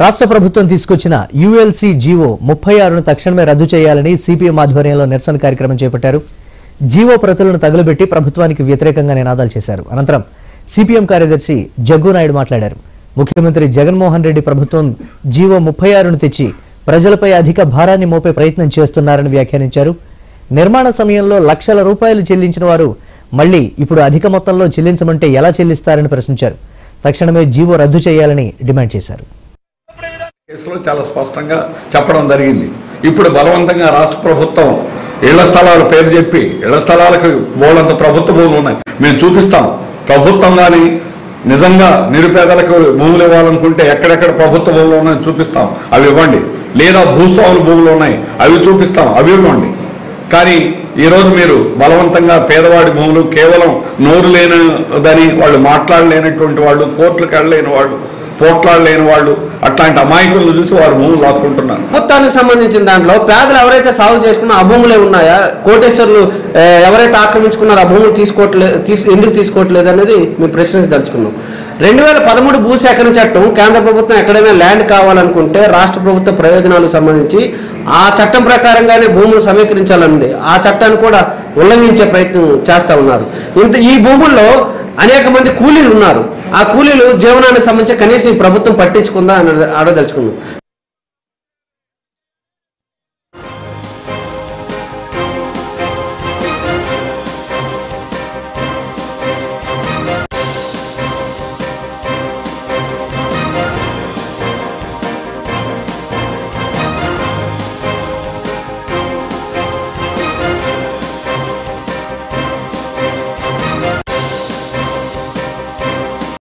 రాష్ట్ర ప్రభుత్వం తీసుకొచ్చిన యుఎల్సి జీవో ముప్పై ఆరును తక్షణమే రద్దు చేయాలని సిపిఎం ఆధ్వర్యంలో నిరసన కార్యక్రమం చేపట్టారు జీవో ప్రతులను తగులబెట్టి ప్రభుత్వానికి వ్యతిరేకంగా నినాదాలు చేశారు అనంతరం సిపిఎం కార్యదర్శి జగ్గు నాయుడు మాట్లాడారు ముఖ్యమంత్రి జగన్మోహన్ రెడ్డి ప్రభుత్వం జీవో ముప్పై ఆరును తెచ్చి ప్రజలపై అధిక భారాన్ని మోపే ప్రయత్నం చేస్తున్నారని వ్యాఖ్యానించారు నిర్మాణ సమయంలో లక్షల రూపాయలు చెల్లించిన వారు మళ్లీ ఇప్పుడు అధిక మొత్తంలో చెల్లించమంటే ఎలా చెల్లిస్తారని ప్రశ్నించారు తక్షణమే జీవో రద్దు చేయాలని డిమాండ్ చేశారు కేసులో చాలా స్పష్టంగా చెప్పడం జరిగింది ఇప్పుడు బలవంతంగా రాష్ట్ర ప్రభుత్వం ఇళ్ల స్థలాల పేరు చెప్పి ఇళ్ల స్థలాలకు బోలంత ప్రభుత్వ భూములు ఉన్నాయి మేము చూపిస్తాం ప్రభుత్వం కానీ నిజంగా నిరుపేదలకు భూములు ఇవ్వాలనుకుంటే ఎక్కడెక్కడ ప్రభుత్వ భూములు ఉన్నాయో చూపిస్తాం అవి ఇవ్వండి లేదా భూస్వాముల భూములు ఉన్నాయి అవి చూపిస్తాం అవి ఇవ్వండి కానీ ఈరోజు మీరు బలవంతంగా పేదవాడి భూములు కేవలం నోరు లేనిదని వాళ్ళు మాట్లాడలేనటువంటి వాళ్ళు కోర్టులకు వెళ్ళలేని వాళ్ళు పోట్లాడలేని వాళ్ళు అట్లాంటి అమాయకులను చూసి వారు భూములు లాక్కుంటున్నారు ప్రభుత్వానికి సంబంధించిన దాంట్లో పేదలు ఎవరైతే సాగు చేసుకున్నా ఆ భూములే ఉన్నాయా కోటేశ్వర్లు ఏ, ఎవరైతే ఆక్రమించుకున్నారో ఆ భూములు తీసుకోవట్లేదు తీసు ఎందుకు తీసుకోవట్లేదు అనేది మేము ప్రశ్నించదలుచుకున్నాం రెండు వేల పదమూడు భూసేకరణ చట్టం కేంద్ర ప్రభుత్వం ఎక్కడైనా ల్యాండ్ కావాలనుకుంటే రాష్ట్ర ప్రభుత్వ ప్రయోజనాలకు సంబంధించి ఆ చట్టం ప్రకారంగానే భూములు సమీకరించాలనుంది ఆ చట్టాన్ని కూడా ఉల్లంఘించే ప్రయత్నం చేస్తా ఉన్నారు ఇంత ఈ భూముల్లో అనేక మంది కూలీలు ఉన్నారు ఆ కూలీలు జీవనానికి సంబంధించి కనీసం ఈ ప్రభుత్వం పట్టించుకుందా అని అడగదలుచుకున్నాం